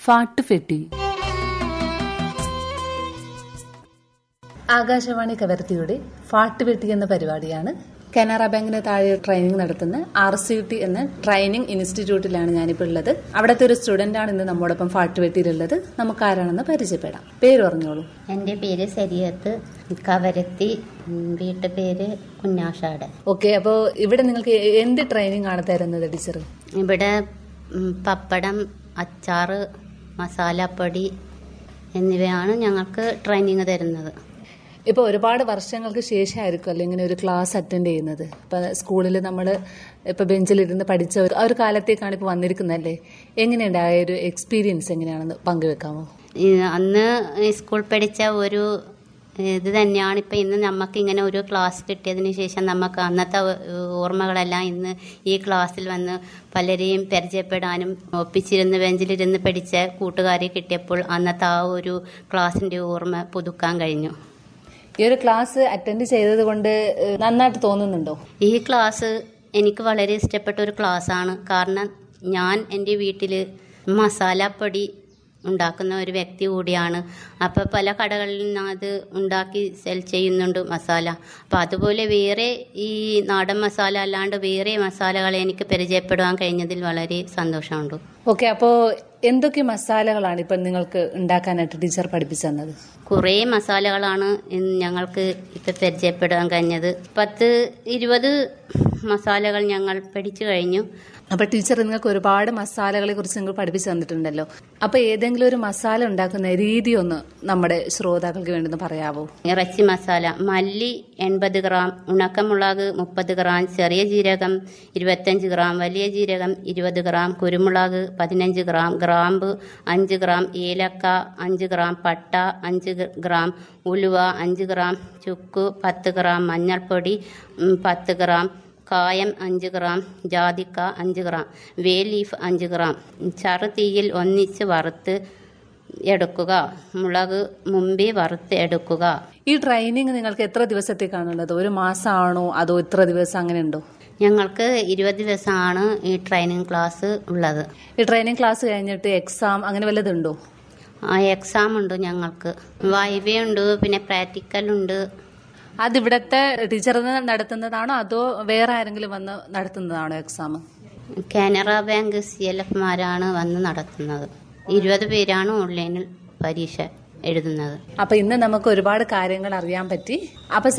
ഫാട്ടുഫെട്ടി ആകാശവാണി കവരത്തിയുടെ ഫാട്ടുപെട്ടി എന്ന പരിപാടിയാണ് കനറ ബാങ്കിന് താഴെ ട്രെയിനിങ് നടത്തുന്ന ആർ സി യു ടി എന്ന ട്രെയിനിങ് ഇൻസ്റ്റിറ്റ്യൂട്ടിലാണ് ഞാനിപ്പോൾ ഉള്ളത് അവിടുത്തെ ഒരു സ്റ്റുഡന്റ് ആണ് ഇന്ന് നമ്മോടൊപ്പം ഫാട്ടുപെട്ടിയിലുള്ളത് നമുക്ക് ആരാണെന്ന് പരിചയപ്പെടാം പേര് പറഞ്ഞോളൂ എൻ്റെ പേര് സരിയത്ത് കവരത്തി ഉം, വീട്ടുപേര് കുഞ്ഞാഷാട് ഓക്കെ അപ്പോൾ ഇവിടെ നിങ്ങൾക്ക് എന്ത് ട്രെയിനിങ് ആണ് തരുന്നത് ടീച്ചർ ഇവിടെ ഉം, പപ്പടം അച്ചാറ് മസാലപ്പൊടി എന്നിവയാണ് ഞങ്ങൾക്ക് ട്രെയിനിങ് തരുന്നത് ഇപ്പോൾ ഒരുപാട് വർഷങ്ങൾക്ക് ശേഷമായിരിക്കുമല്ലോ ഇങ്ങനെ ഒരു ക്ലാസ് അറ്റൻഡ് ചെയ്യുന്നത് ഇപ്പം സ്കൂളിൽ നമ്മൾ ഇപ്പം ബെഞ്ചിലിരുന്ന് പഠിച്ച ഒരു- ആ ഒരു കാലത്തേക്കാണ് ഇപ്പോൾ വന്നിരിക്കുന്നതല്ലേ എങ്ങനെയുണ്ട് ആ ഒരു എക്സ്പീരിയൻസ് എങ്ങനെയാണെന്ന് പങ്കുവെക്കാമോ ഈ അന്ന് ഈ സ്കൂൾ പഠിച്ച ഒരു ഇത് തന്നെയാണ് ഇപ്പം ഇന്ന് നമുക്ക് ഇങ്ങനെ ഒരു ക്ലാസ് കിട്ടിയതിന് ശേഷം നമുക്ക് അന്നത്തെ ഓർമ്മകളെല്ലാം ഇന്ന് ഈ ക്ലാസ്സിൽ വന്ന് പലരെയും പരിചയപ്പെടാനും ഒപ്പിച്ചിരുന്ന് ബെഞ്ചിലിരുന്ന് പഠിച്ച കൂട്ടുകാരെ കിട്ടിയപ്പോൾ അന്നത്തെ ആ ഒരു ക്ലാസ്സിൻ്റെ ഓർമ്മ പുതുക്കാൻ കഴിഞ്ഞു ഈ ഒരു ക്ലാസ് അറ്റൻഡ് ചെയ്തത് കൊണ്ട് ഏഹ്, നന്നായിട്ട് തോന്നുന്നുണ്ടോ ഈ ക്ലാസ് എനിക്ക് വളരെ ഇഷ്ടപ്പെട്ട ഒരു ക്ലാസ്സാണ് കാരണം ഞാൻ എൻ്റെ വീട്ടിൽ മസാലപ്പൊടി ഉണ്ടാക്കുന്ന ഒരു വ്യക്തി കൂടിയാണ് അപ്പോൾ പല കടകളിൽ നിന്ന് അത് ഉണ്ടാക്കി സെൽ ചെയ്യുന്നുണ്ട് മസാല അപ്പോൾ അതുപോലെ വേറെ ഈ നാടൻ മസാല അല്ലാണ്ട് വേറെ മസാലകളെ എനിക്ക് പരിചയപ്പെടാൻ കഴിഞ്ഞതിൽ വളരെ സന്തോഷമുണ്ട് ഓക്കെ അപ്പോൾ എന്തൊക്കെ മസാലകളാണ് ഇപ്പം നിങ്ങൾക്ക് ഉണ്ടാക്കാനായിട്ട് ടീച്ചർ പഠിപ്പിച്ചു തന്നത് കുറേ മസാലകളാണ് ഇന്ന് ഞങ്ങൾക്ക് ഇപ്പം പരിചയപ്പെടാൻ കഴിഞ്ഞത് പത്ത് ഇരുപത് മസാലകൾ ഞങ്ങൾ പഠിച്ചു കഴിഞ്ഞു അപ്പോൾ ടീച്ചർ നിങ്ങൾക്ക് ഒരുപാട് മസാലകളെ കുറിച്ച് നിങ്ങൾ പഠിപ്പിച്ചു തന്നിട്ടുണ്ടല്ലോ അപ്പോൾ ഏതെങ്കിലും ഒരു മസാല ഉണ്ടാക്കുന്ന രീതി ഒന്ന് നമ്മുടെ ശ്രോതാക്കൾക്ക് വേണ്ടി ഒന്ന് പറയാവോ ഇറച്ചി മസാല മല്ലി എൺപത് ഗ്രാം ഉണക്കമുളക് മുപ്പത് ഗ്രാം ചെറിയ ജീരകം ഇരുപത്തഞ്ച് ഗ്രാം വലിയ ജീരകം ഇരുപത് ഗ്രാം കുരുമുളക് പതിനഞ്ച് ഗ്രാം ഗ്രാമ്പ് അഞ്ച് ഗ്രാം ഏലക്ക അഞ്ച് ഗ്രാം പട്ട അഞ്ച് ഗ്രാം ഉലുവ അഞ്ച് ഗ്രാം ചുക്ക് പത്ത് ഗ്രാം മഞ്ഞൾപ്പൊടി ഉം, പത്ത് ഗ്രാം കായം അഞ്ച് ഗ്രാം ജാതിക്ക അഞ്ച് ഗ്രാം വേ ലീഫ് അഞ്ച് ഗ്രാം ചറു തീയിൽ ഒന്നിച്ച് വറുത്ത് എടുക്കുക മുളക് മുമ്പേ വറുത്ത് എടുക്കുക ഈ ട്രെയിനിങ് നിങ്ങൾക്ക് എത്ര ദിവസത്തേക്കാണുള്ളത് ഒരു മാസമാണോ അതോ ഇത്ര ദിവസം അങ്ങനെ ഉണ്ടോ ഞങ്ങൾക്ക് ഇരുപത് ദിവസമാണ് ഈ ട്രെയിനിങ് ക്ലാസ് ഉള്ളത് ഈ ട്രെയിനിങ് ക്ലാസ് കഴിഞ്ഞിട്ട് എക്സാം അങ്ങനെ വല്ലതുണ്ടോ ആ എക്സാം ഉണ്ട് ഞങ്ങൾക്ക് വൈവ ഉണ്ട് പിന്നെ പ്രാക്ടിക്കൽ ഉണ്ട് അത് ഇവിടത്തെ ടീച്ചർ നടത്തുന്നതാണോ അതോ വേറെ ആരെങ്കിലും വന്ന് നടത്തുന്നതാണോ exam Canara bank C L എഫ്മാരാണ് വന്ന് നടത്തുന്നത് ഇരുപത് പേരാണ് ഓൺലൈനിൽ പരീക്ഷ എഴുതുന്നത് അപ്പൊ ഇന്ന് നമുക്ക് ഒരുപാട് കാര്യങ്ങൾ അറിയാൻ പറ്റി അപ്പൊ